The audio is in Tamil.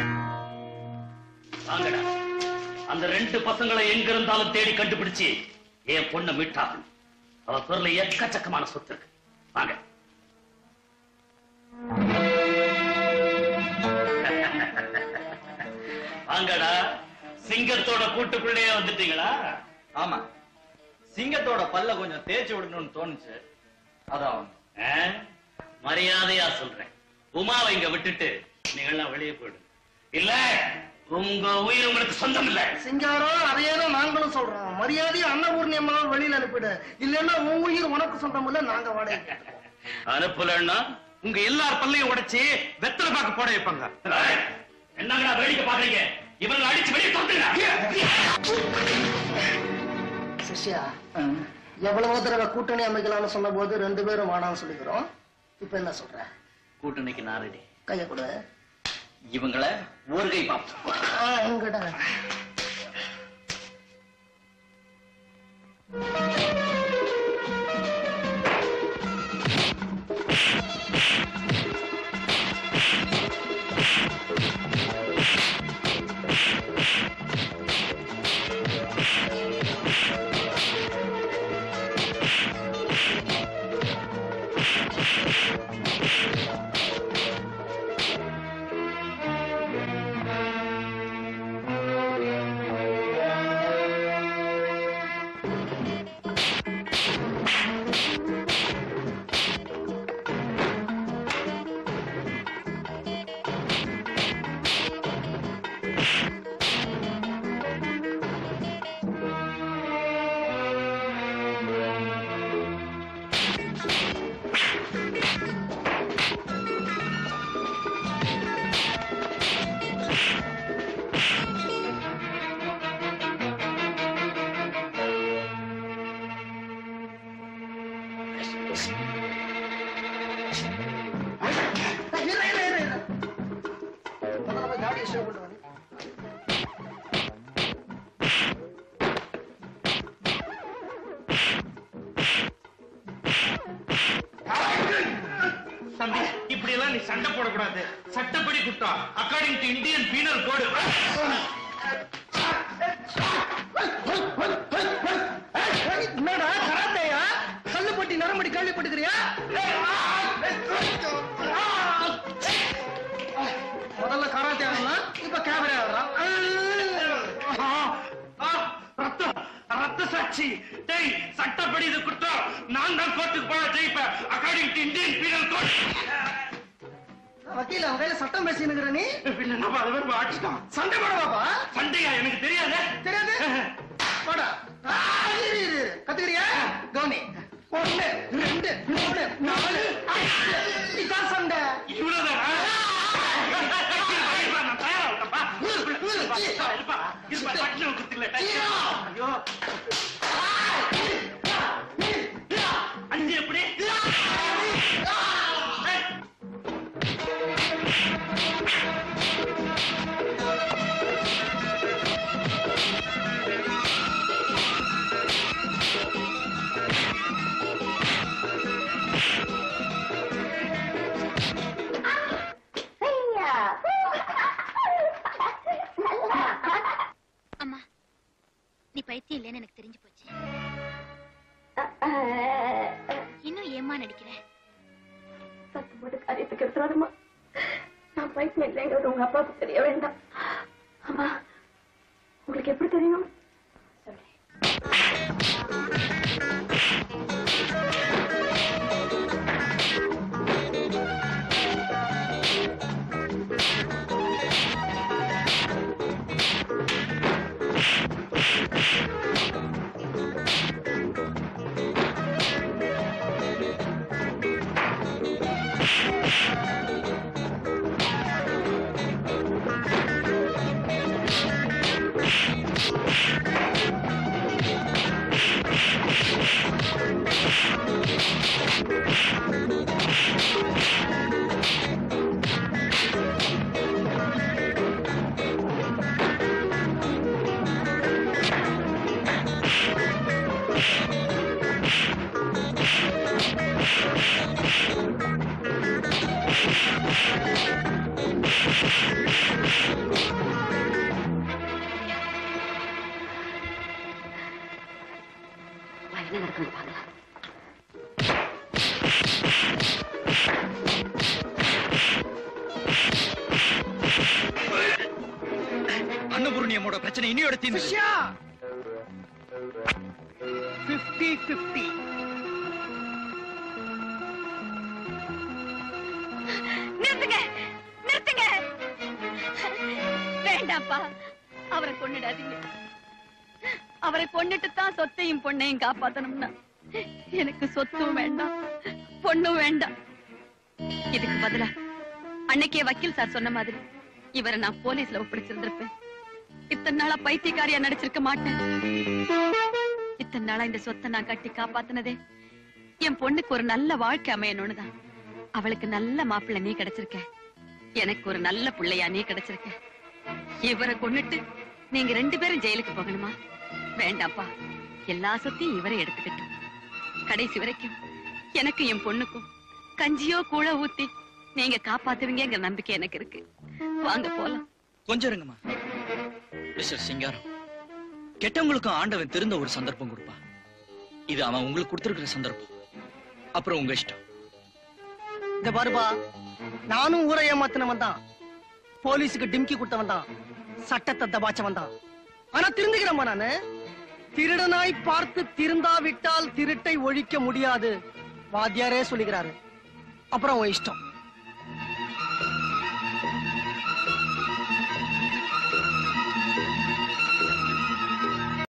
வாங்கடா அந்த ரெண்டு பசங்களை எங்க இருந்தாலும் தேடி கண்டுபிடிச்சு என் பொண்ணை மீட்டாகணும் அவ பேர்ல எக்கச்சக்கமான சொத்து இருக்கு வாங்க வாங்கடா சிங்கத்தோட கூட்டுக்குள்ளேயே வந்துட்டீங்களா ஆமா சிங்கத்தோட பல்ல கொஞ்சம் தேய்ச்சி விடணும்னு தோணுச்சு அதான் வந்தோம். ஆ? மரியாதையா சொல்றேன் உமாவை இங்க விட்டுட்டு நீங்களாம் வெளியே போயிடுங்க இல்ல உங்க உயிர் உங்களுக்கு சொந்தம் இல்ல சிங்காரம் அதையேதான் நாங்களும் சொல்றோம் மரியாதையை அன்னபூர்ணி அம்மாவை வெளியில அனுப்பிடு இல்லைன்னா உன் உயிர் உனக்கு சொந்தம் இல்ல நாங்க வாடகை அனுப்பலன்னா உங்க எல்லார் பல்லையும் உடைச்சு வெத்தலை பாக்கு போட வைப்பாங்க ஏய், என்னங்கடா வேடிக்கை பாக்குறீங்க இவங்களை அடிச்சு வெளியே தோத்துங்க சிஷ்யா எவ்வளவு தடவை கூட்டணி அமைக்கலாம்னு சொன்ன போது ரெண்டு பேரும் வாடான்னு சொல்லிக்கிறோம் இப்ப என்ன சொல்ற கூட்டணிக்கு நான் ரெடி கைய கொடு இவங்கள ஒரு கை பார்ப்போம் ஆ, எங்கடா இரு, இரு, இரு, இரு. முதல்ல போய் காடியை ஷேவ் பண்ணிட்டு வாடி. தம்பி இப்படி எல்லாம் நீ சண்டை போடக்கூடாது சட்டப்படி குற்றம் according to Indian penal code என்னடா கராத்தையா கல்லுப்பட்டி நரம்படி கேள்விப்பட்டுக்கிறியா முதல்ல கராத்தே ஆடலாம் இப்ப கேமரா ஆடுறான் ரத்தம் ரத்த சாட்சி டேய் சட்டப்படி இது குற்றம் நான் தான் கோர்ட்டுக்கு போன ஜெயிப்பேன் according to Indian penal code வக்கீல் அவன் கையில சட்டம் பேசினுங்கிற நீ பின்ன நம்ம அதை பேர் அடிச்சிட்டான் சண்டை போடவாப்பா சண்டையா எனக்கு தெரியாது தெரியாது போடா ஆ, இரு, இரு, இரு. கத்துக்கிறியா கவனி ஒண்ணு ரெண்டு மூணு நாலு அஞ்சு. இதான் சண்டை இவ்வளவுதானா நான் தயாராகட்டப்பா இருப்பா இருப்பா பட்டினம் குத்துல ஐயோ அஞ்சு எப்படி ஏய், அம்மா நீ பைத்தியம் இல்லைன்னு எனக்கு தெரிஞ்சு போச்சு இன்னும் ஏமா நடிக்கிற சத்தம் போட்டு காரியத்துக்கு எடுத்துறாதம்மா நான் பைத்தியம் இல்லைங்கிறது உங்க அப்பாவுக்கு தெரிய வேண்டாம் அம்மா உங்களுக்கு எப்படி தெரியும் அம்மா பிரச்சனை இனியோட தீர்ந்து சிஷ்யா பிப்டி பிப்டி நிறுத்துங்க நிறுத்துங்க வேண்டாப்பா அவரை கொன்னுடாதீங்க அவரை கொன்னுட்டு தான் சொத்தையும் பொண்ணையும் காப்பாத்தணும்னா எனக்கு சொத்தும் வேண்டாம் பொண்ணும் வேண்டாம் இதுக்கு பதிலா அன்னைக்கே வக்கீல் சார் சொன்ன மாதிரி இவரை நான் போலீஸ்ல ஒப்படைச்சிருந்திருப்பேன் இத்தனை நாளா பைத்தியக்காரியா நடிச்சிருக்க மாட்டேன் இத்தனை நாளா இந்த சொத்தை நான் கட்டி காப்பாத்தினதே என் பொண்ணுக்கு ஒரு நல்ல வாழ்க்கை அமையணும்னு தான் அவளுக்கு நல்ல மாப்பிள்ளை நீ கிடைச்சிருக்க எனக்கு ஒரு நல்ல பிள்ளையா நீ கிடைச்சிருக்க இவரை கொன்னுட்டு நீங்க ரெண்டு பேரும் ஜெயிலுக்கு போகணுமா வேண்டாப்பா எல்லா சொத்தையும் இவரை எடுத்துக்கிட்டோம் கடைசி வரைக்கும் எனக்கு என் பொண்ணுக்கும் கஞ்சியோ கூழ ஊத்தி நீங்க காப்பாத்துவீங்கங்கிற நம்பிக்கை எனக்கு இருக்கு வாங்க போலாம் கொஞ்சம் இருங்கம்மா மிஸ்டர் சிங்காரம் கெட்டவங்களுக்கும் ஆண்டவன் திருந்த ஒரு சந்தர்ப்பம் கொடுப்பா இது அவன் உங்களுக்கு கொடுத்திருக்கிற சந்தர்ப்பம் அப்புறம் உங்க இஷ்டம் இந்த பாருபா நானும் ஊரை ஏமாத்தினவன் தான் போலீஸுக்கு டிம்கி கொடுத்தவன் தான் சட்டத்தை தபாச்சவன் தான் ஆனா திருந்துக்கிறேன் நானு திருடனாய் பார்த்து திருந்தாவிட்டால் திருட்டை ஒழிக்க முடியாது வாத்தியாரே சொல்லுகிறாரு அப்புறம் உன் இஷ்டம்